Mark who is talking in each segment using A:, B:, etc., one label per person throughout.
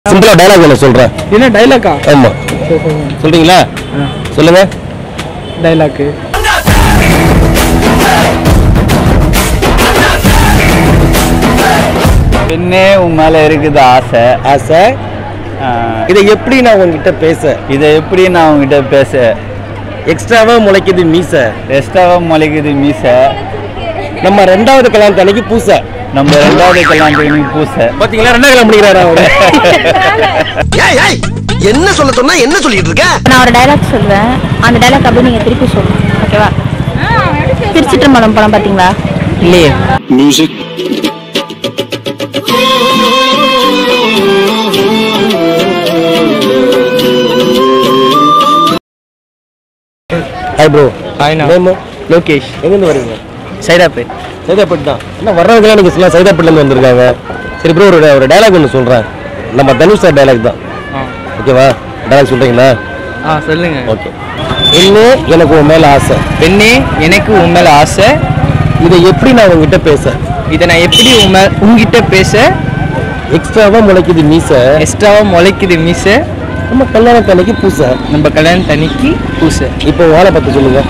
A: சிம்பிளா டயலாக் ஒன்று சொல்றேன்
B: என்ன டைலாக்கா
A: ஆமா சொல்றீங்களா சொல்லுங்க
B: டைலாக்கு
C: பெண்ணே உன் மேல இருக்குது ஆசை
A: ஆசை
C: ஆஹ்,
A: இதை எப்படி நான் உங்ககிட்ட பேச
C: இதை எப்படி நான் உங்ககிட்ட பேச
A: எக்ஸ்ட்ராவா முளைக்குது மீச
C: எஸ்டாவா முளைக்குது மீசை
A: நம்ம ரெண்டாவது கல்யாணத்து அன்னைக்கு பூச
C: நம்ம ரெண்டாவது கல்யாணத்துக்கு நீ பூச
A: பாத்தீங்களா ரெண்டாவது கல்யாணம் பண்ணிக்கிறாரு அவரு
D: ஏய் ஏய் என்ன சொல்ல சொன்னா என்ன சொல்லிட்டு இருக்க
E: நான் ஒரு டைலாக் சொல்வேன் அந்த டைலாக் அப்படியே நீங்கள் திருப்பி சொல்லணும் ஓகேவா திருச்சிற்றம்பலம் படம் பார்த்தீங்களா
B: இல்லையே
A: ஹாய் ப்ரோ
B: ஹாய்ண்ணா.
A: நேம்
B: லோகேஷ்
A: எங்கேருந்து வரீங்க
B: சைதாப்பேட்
A: சைதாப்பேட் தான் என்ன வர்றவங்களாம் நீங்கள் எல்லாம் சைதாப்பேட்லேருந்து வந்திருக்காங்க சரி ப்ரோ ஒரு ஒரு டைலாக் ஒன்று சொல்கிறேன் நம்ம தனுஷ் சார் டைலாக் தான் ஓகேவா டைலாக் சொல்கிறீங்களா
B: ஆ சொல்லுங்க
A: ஓகே இன்னும் எனக்கு உன் மேலே ஆசை
B: பெண்ணே எனக்கு உன் மேல ஆசை
A: இதை எப்படி நான் உங்ககிட்ட பேச
B: இதை நான் எப்படி உன் மேல உங்ககிட்ட பேச
A: எக்ஸ்ட்ராவாக முளைக்குது மீசை
B: எக்ஸ்ட்ராவா முளைக்குது மீசை
A: நம்ம கல்யாணத்து அன்னைக்கு பூச
B: நம்ம கல்யாணம் தனிக்கு பூசை
A: இப்போ வேலை பார்த்து சொல்லுங்க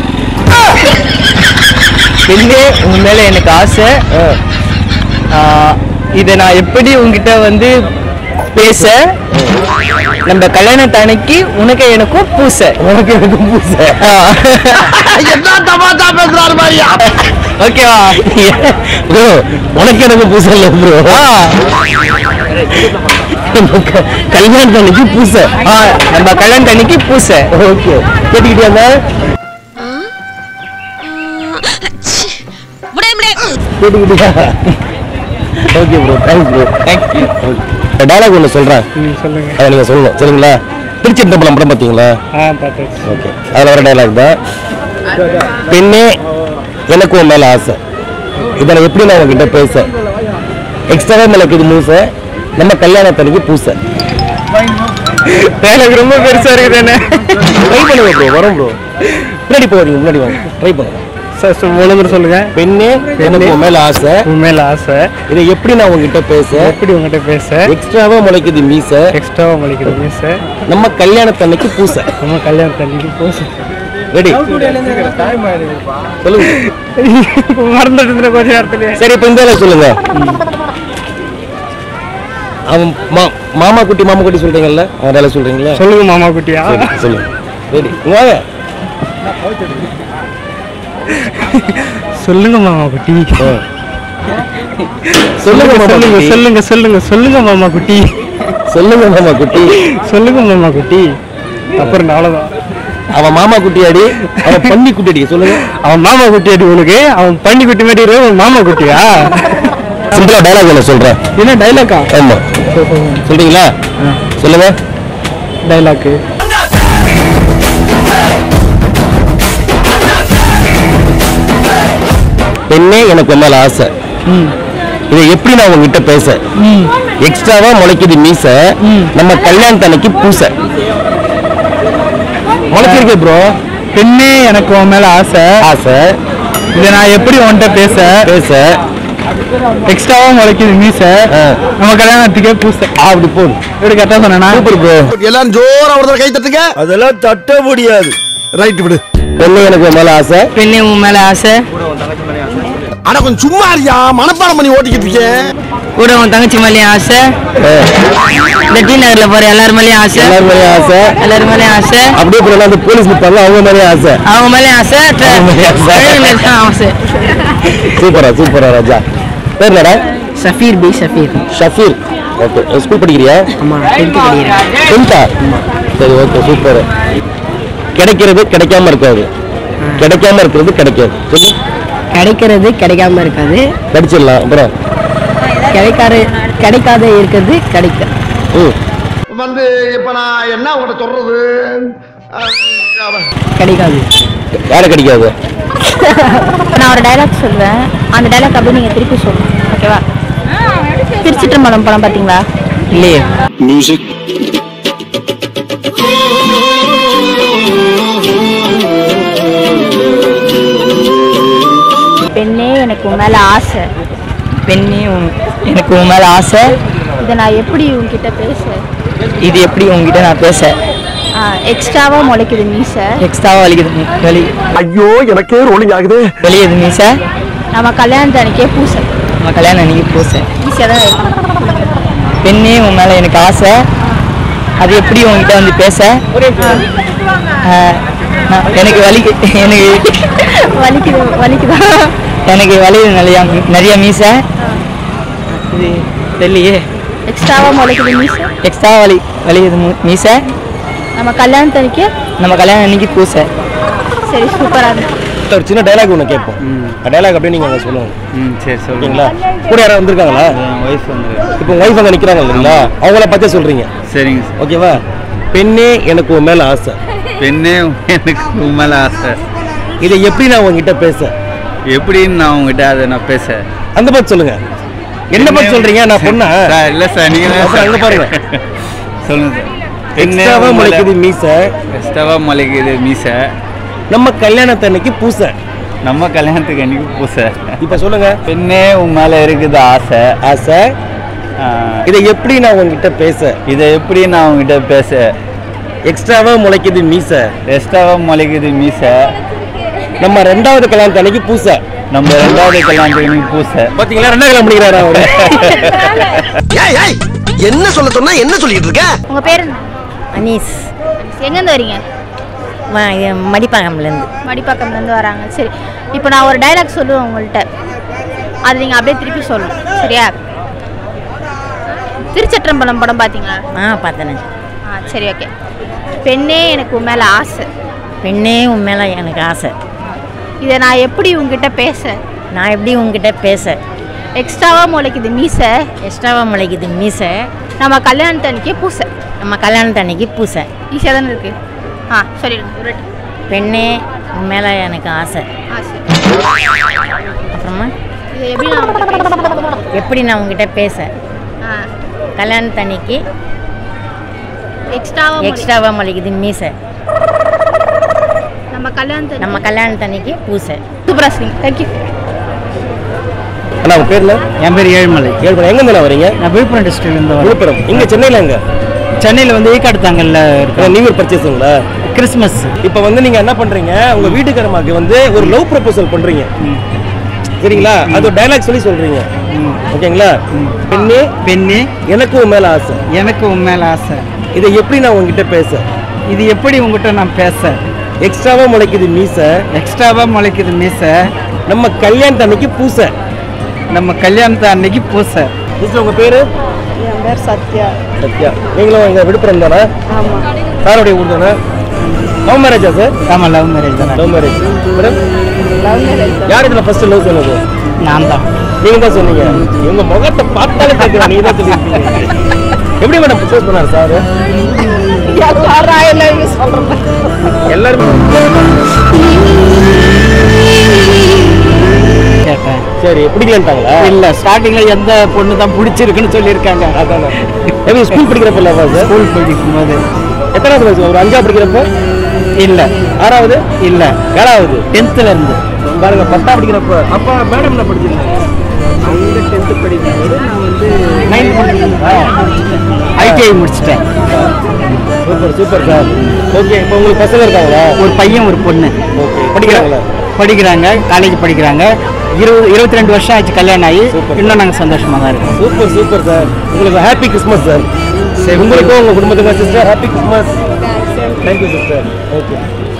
B: பெண்ணே உன் மேல எனக்கு ஆசை
A: ஆ,
B: ஆ, இதை நான் எப்படி உங்ககிட்ட வந்து பேச நம்ம கல்யாணத்தன்னைக்கு உனக்கு எனக்கும் பூசை
A: உனக்கு எனக்கு பூச
D: என்ன தமாட்டா பேசுறாரு மாதிரியா
B: ஓகேவா
A: ப்ரோ உனக்கு எனக்கு பூச இல்லை ப்ரோ கல்யாணத்து அன்னைக்கு பூச
B: ஆ, நம்ம கல்யாணத்தன்னைக்கு பூசை
A: ஓகே கேட்டுக்கிட்டியா கேட்டுக்கிட்டியா okay bro thanks bro
B: thank you
A: dialogue ஒன்று சொல்கிறேன்
B: சொல்லுங்க
A: அதை நீங்கள் சொல்லணும் சரிங்களா திருச்சி படம் படம் பார்த்தீங்களா
B: ஆ பார்த்தாச்சு
A: ஓகே அதில் வர டைலாக் தான் பெண்ணே எனக்கு உன் மேலே ஆசை இதை நான் எப்படி நான் உங்ககிட்ட பேச எக்ஸ்ட்ராவே மிளக்குது மூசை நம்ம கல்யாணத்தன்னைக்கு பூசை
B: டைலாக் ரொம்ப பெருசா இருக்குது என்ன
A: ட்ரை பண்ணுங்க ப்ரோ வரும் ப்ரோ முன்னாடி போகிறீங்க முன்னாடி வாங்க ட்ரை பண்ணுங்க
B: சார் சொல் ஒழுங்கு சொல்லுங்க
A: பெண்ணே எனக்கு உன் மேலே ஆசை
B: உன் மேல ஆசை
A: இதை எப்படி நான் உங்ககிட்ட பேச
B: எப்படி உங்ககிட்ட பேச
A: எக்ஸ்ட்ராவா முளைக்குது மீசை
B: எக்ஸ்ட்ராவா மலிக்கிறீங்க சார்
A: நம்ம கல்யாணத்தன்னைக்கு பூசை
B: நம்ம கல்யாணத்தன்னைக்கு பூசை
A: ரெடி சொல்லுங்க
B: மறந்துட்டு கொஞ்ச நேரத்துல
A: சரி இப்போ இந்த dialogue சொல்லுங்க அவன் மா மாமா குட்டி மாமா குட்டி சொல்றீங்கல்ல அவன் வேலை சொல்றீங்களா
B: சொல்லுங்க மாமா குட்டியா
A: சரி சொல்லுங்க ரெடி வாங்க
B: சொல்லுங்க மாமா குட்டி
A: ஆ. சொல்லுங்க மாமா
B: சொல்லுங்க
A: குட்டி.
B: சொல்லுங்க சொல்லுங்க சொல்லுங்க மாமா குட்டி
A: சொல்லுங்க மாமா குட்டி
B: சொல்லுங்க மாமா குட்டி அப்புறம் அவ்வளவுதான்
A: அவன் மாமா குட்டி அடி அவன் பன்னி குட்டி அடி சொல்லுங்க
B: அவன் மாமா குட்டி அடி உனக்கு அவன் பண்ணி குட்டி மாதிரி இரு, உன் மாமா குட்டியா
A: சிம்பிளா டைலாக் ஒன்று சொல்றேன்
B: என்ன டைலாக்கா
A: ஆமா சொல்றீங்களா சொல்லுங்க
B: டைலாக்கு
A: பெண்ணே எனக்கு உன் மேல ஆசை இதை எப்படி நான் உங்ககிட்ட பேச எக்ஸ்ட்ராவா முளைக்குது மீசை நம்ம கல்யாணத்தன்னைக்கு பூசை முளைச்சிருக்கு ப்ரோ
B: பெண்ணே எனக்கு உன் மேல ஆசை
A: ஆசை
B: இதை நான் எப்படி உன்கிட்ட பேச
A: பேச
B: எக்ஸ்ட்ராவா முளைக்குது மீச
A: ஆ.
B: நம்ம கல்யாணத்துக்கே பூசை
A: அப்படி போடு
B: எப்படி கரெக்டா சொன்னா
A: சூப்பர் ப்ரோ
D: எல்லாரும் ஜோரா ஒரு தடவை கை தட்டுங்க
F: அதெல்லாம் தட்ட முடியாது
D: ரைட் விடு
A: பெண்ணே எனக்கு உன் மேல ஆசை
E: பெண்ணே உன் மேலே ஆசை
D: ஆனா கொஞ்சம் சும்மா இருக்கியா மனப்பாடம் பண்ணி ஓட்டிக்கிட்டு இருக்கேன்
E: கூட உன் தங்கச்சி மேலேயும் ஆசை
A: ஆ,
E: இந்த டி நகர்ல போற எல்லார் மேலேயும் ஆசை
A: எல்லாரும் மேலேயும் ஆசை
E: எல்லார் மேலேயும் ஆசை
A: அப்படியே போனா அந்த போலீஸ் நிற்பாங்க அவங்க மேலேயும் ஆசை
E: அவங்க மேலேயும் ஆசை ட்ர-
A: அவங்க மேலேயும் ஆசை.
E: கழுகு மேலேயும் ஆசை
A: சூப்பரா சூப்பரா ராஜா பேர் என்னடா
E: Safeer P Safeer
A: Shafeer okay school படிக்கிறியா
E: ஆமா டென்த்து படிக்கிறேன்
A: டென்த்தா சரி ஓகே சூப்பர் கிடைக்கிறது கிடைக்காம இருக்காது கிடைக்காம இருக்கிறது கிடைக்காது சொல்லு
E: கிடைக்கிறது கிடைக்காம இருக்காது
A: படிச்சிடலாம் அப்புறம்
E: கிடைக்காத கிடைக்காத இருக்கிறது கிடைக்க
A: ம்
D: வந்து இப்ப நான் என்ன உங்கள்கிட்ட சொல்றது அஹ்,
E: கிடைக்காது
A: யாரை கிடைக்காது
E: நான் ஒரு டைலாக் சொல்வேன் அந்த டைலாக் அப்படியே நீங்கள் திருப்பி சொல்லணும் ஓகேவா திருச்சிற்றம்பலம் படம் பார்த்தீங்களா
B: இல்லையே
E: பெண்ணே எனக்கு உன் மேலே ஆசை
B: பெண்ணே உன்- எனக்கு உன் மேல ஆசை
E: இதை நான் எப்படி உன்கிட்ட பேச
G: இது எப்படி உங்ககிட்ட நான் பேச
E: எக்ஸ்ட்ராவாக முளைக்குது மீசை
G: எக்ஸ்ட்ராவா வலிக்குது மீ- வலி
D: ஐயோ எனக்கே ரோலிங் ஆகுது
G: வெளியது மீச
E: நம்ம கல்யாணத்து அன்னைக்கே பூசை
G: நம்ம கல்யாணம் அன்னைக்கு பூச
E: ஈஸியாக தான் இருக்கும்
G: பெண்ணே உன் மேல எனக்கு ஆசை அது எப்படி உங்ககிட்ட வந்து பேச ஆ, நான் எனக்கு வலி எனக்கு
E: வலிக்குது வலிக்குதா
G: எனக்கு வலி நிறைய நிறைய மீசை இது தெரியலையே
E: எக்ஸ்ட்ராவாக முளைக்குது மீசை
G: எக்ஸ்ட்ரா வலி வலியுது மூ- மீசை
E: நம்ம கல்யாணத்து அன்னைக்கு
G: நம்ம கல்யாணம் அன்னைக்கு பூசை
E: சரி சூப்பராக இருக்கு
A: ஒரு சின்ன டைலாக் ஒன்று கேட்போம் டைலாக் அப்படியே நீங்கள் அங்கே சொல்லுவாங்க
C: ம் சரி
A: ஓகேங்களா
C: சொல்லுங்க
A: கூட யாராவது வந்திருக்காங்களா
C: என் ஒய்ஃப் வந்து
A: இப்போ ஒய்ஃப் அங்கே நிற்கிறாங்க இல்லைங்களா அவங்கள பார்த்தே சொல்கிறீங்க
C: சரிங்க சார்
A: ஓகேவா பெண்ணே எனக்கு உன் மேலே ஆசை
C: பெண்ணே எனக்கு உன் மேலே ஆசை
A: இதை எப்படி நான் உங்ககிட்ட பேச
C: எப்படின்னு நான் உங்ககிட்ட அதை நான் பேச
A: அந்த பார்த்து சொல்லுங்க என்ன பார்த்து சொல்றீங்க நான் பொண்ணா
C: சார் இல்லை சார் நீங்கள்
A: அப்புறம் அங்க பாருங்க.
C: சொல்லுங்க சார்
A: எக்ஸ்ட்ராவா முளைக்குது மீசை
C: எக்ஸ்ட்ராவா முளைக்குது மீசை
A: நம்ம கல்யாணத்தன்னைக்கு பூசை
C: நம்ம கல்யாணத்துக்கு அன்னைக்கு பூசை
A: இப்போ சொல்லுங்க
C: பெண்ணே உன் மேலே இருக்குது ஆசை
A: ஆசை
C: ஆ,
A: இதை எப்படி நான் உங்ககிட்ட பேச
C: இதை எப்படி நான் உங்ககிட்ட பேச
A: எக்ஸ்ட்ராவா முளைக்குது மீசை
C: எக்ஸ்ட்ராவா முளைக்குது மீசை
A: நம்ம ரெண்டாவது கல்யாணத்தன்னைக்கு பூசை
C: நம்ம ரெண்டாவது கல்யாணத்துக்கு அன்னைக்கு பூசை
A: பாத்தீங்களா ரெண்டாவது கல்யாணம் பண்ணிக்கிறாரு அவரு
D: ஏய் ஏய் என்ன சொல்ல சொன்னா என்ன சொல்லிட்டு இருக்க
E: உங்கள் பேர் என்ன?
H: அனீஸ்
E: எங்கேருந்து வரீங்க
H: மடிப்பாக்கம்லேருந்து
E: மடிப்பாக்கம்லேருந்து வராங்க சரி இப்போ நான் ஒரு டைலாக் சொல்லுவேன் உங்கள்கிட்ட அது நீங்கள் அப்படியே திருப்பி சொல்லணும் சரியா திருச்சற்றம்பலம் படம் பார்த்தீங்களா
H: ஆ பார்த்தேனே
E: ஆ சரி ஓகே பெண்ணே எனக்கு உன் மேலே ஆசை
H: பெண்ணே உன் மேலே எனக்கு ஆசை
E: இதை நான் எப்படி உங்ககிட்ட பேச
H: நான் எப்படி உங்ககிட்ட பேச
E: எக்ஸ்ட்ராவாக முளைக்குது மீசை
H: எக்ஸ்ட்ராவாக முளைக்குது மீசை
E: நம்ம கல்யாணத்து அன்னைக்கே பூசை
H: நம்ம கல்யாணத்து அன்னைக்கு பூசை
E: ஈஸியாக தானே இருக்குது ஆ சொல்லிடுங்க ஒரு வாட்டி.
H: பெண்ணே உன் மேலே எனக்கு ஆசை
E: ஆ சரி
H: அப்புறமா
E: இதை எப்படி நான் உங்ககிட்ட பேச
H: எப்படி நான் உங்ககிட்ட பேச
E: ஆ
H: கல்யாணத்து அன்னைக்கு
E: எக்ஸ்ட்ராவாக
H: எக்ஸ்ட்ராவாக முளைக்குது மீசை
E: நம்ம கல்யாணத்து
H: நம்ம கல்யாணத்து அன்னைக்கு பூசை
E: சூப்பராக சரிங்க தேங்க்யூ
A: அண்ணா உங்க பேர்ல
B: என் பேர் ஏழுமலை
A: ஏழு எங்க வரீங்க
B: நான் விழுப்புரம் டிஸ்ட்ரிக்ட்லேருந்து வரேன்
A: விழுப்புரம் இங்க சென்னையில எங்க
B: சென்னையில் வந்து ஈக்காடுத்தாங்கல்ல இருக்கேன்
A: நியூ இயர் பர்ச்சேஸுங்களா
B: கிறிஸ்மஸ்
A: இப்போ வந்து நீங்க என்ன பண்றீங்க உங்க வீட்டுக்காரமாக்கு வந்து ஒரு லவ் ப்ரப்போசல் பண்றீங்க சரிங்களா அது ஒரு டைலாக் சொல்லி சொல்றீங்க ஓகேங்களா பெண்ணே
B: பெண்ணே
A: எனக்கு உன் மேல ஆசை
B: எனக்கு உன் மேலே ஆசை
A: இதை எப்படி நான் உங்ககிட்ட பேச
B: இது எப்படி உங்ககிட்ட நான் பேச
A: எக்ஸ்ட்ராவா முளைக்குது மீசை
B: எக்ஸ்ட்ராவாக முளைக்குது மீசை
A: நம்ம கல்யாணத்து அன்னைக்கு பூசை
B: நம்ம கல்யாணத்து அன்னைக்கு பூசை
A: மிஸ்டர் உங்க பேரு
B: என் பேர் சத்யா
A: சத்யா நீங்களும் எங்க விழுப்புரம் தானே சாருடைய ஊர் தானே லவ் மேரேஜா சார்
B: ஆமாம் லவ் மேரேஜ் தான்
A: love marriage madam
B: love marriage
A: யார் இதுல ஃபர்ஸ்ட் லவ் சொன்னது
B: நான் தான்
A: நீங்க தான் சொன்னீங்க உங்க முகத்தை பார்த்தாலே கேட்கிறா நீங்க தான் சொல்லிருக்கீங்க எப்படி மேடம் ப்ரப்போஸ் பண்ணாரு சார் எல்லாருமே
B: கேட்டேன்
A: சரி பிடிக்கலன்ட்டாங்களா
B: இல்லை ஸ்டார்டிங்கில் எந்த பொண்ணு தான் பிடிச்சிருக்குன்னு சொல்லியிருக்காங்க
A: அதானே எப்படி ஸ்கூல் படிக்கிறப்ப இல்லவா சார்
B: ஸ்கூல் படிக்கும் போது
A: எத்தனாவது வயசு ஒரு அஞ்சா படிக்கிறப்ப
B: இல்லை
A: ஆறாவது
B: இல்லை
A: ஏழாவது
B: டென்த்தில் இருந்து
A: பாருங்க பத்தா படிக்கிறப்ப அப்பா மேடம் என்ன படிச்சிருந்தாங்க
B: அவங்க டென்த்து படிக்கும்போது நான் வந்து நைன்த் ஐடிஐ முடிச்சிட்டேன்
A: சூப்பர் சூப்பர் சார் ஓகே இப்போ உங்களுக்கு பசங்க இருக்காங்களா
B: ஒரு பையன் ஒரு பொண்ணு
A: ஓகே படிக்கிறாங்களா
B: படிக்கிறாங்க காலேஜ் படிக்கிறாங்க இருபது இருபத்தி ரெண்டு வருஷம் ஆச்சு கல்யாணம் ஆகி
A: Super.
B: இன்னும் நாங்கள் சந்தோஷமாக தான் இருக்கோம்
A: சூப்பர் சூப்பர் சார் உங்களுக்கு ஹாப்பி கிறிஸ்மஸ் சார் உங்களுக்கும் உங்கள் குடும்பத்துக்கும் sister happy Christmas thank you sister okay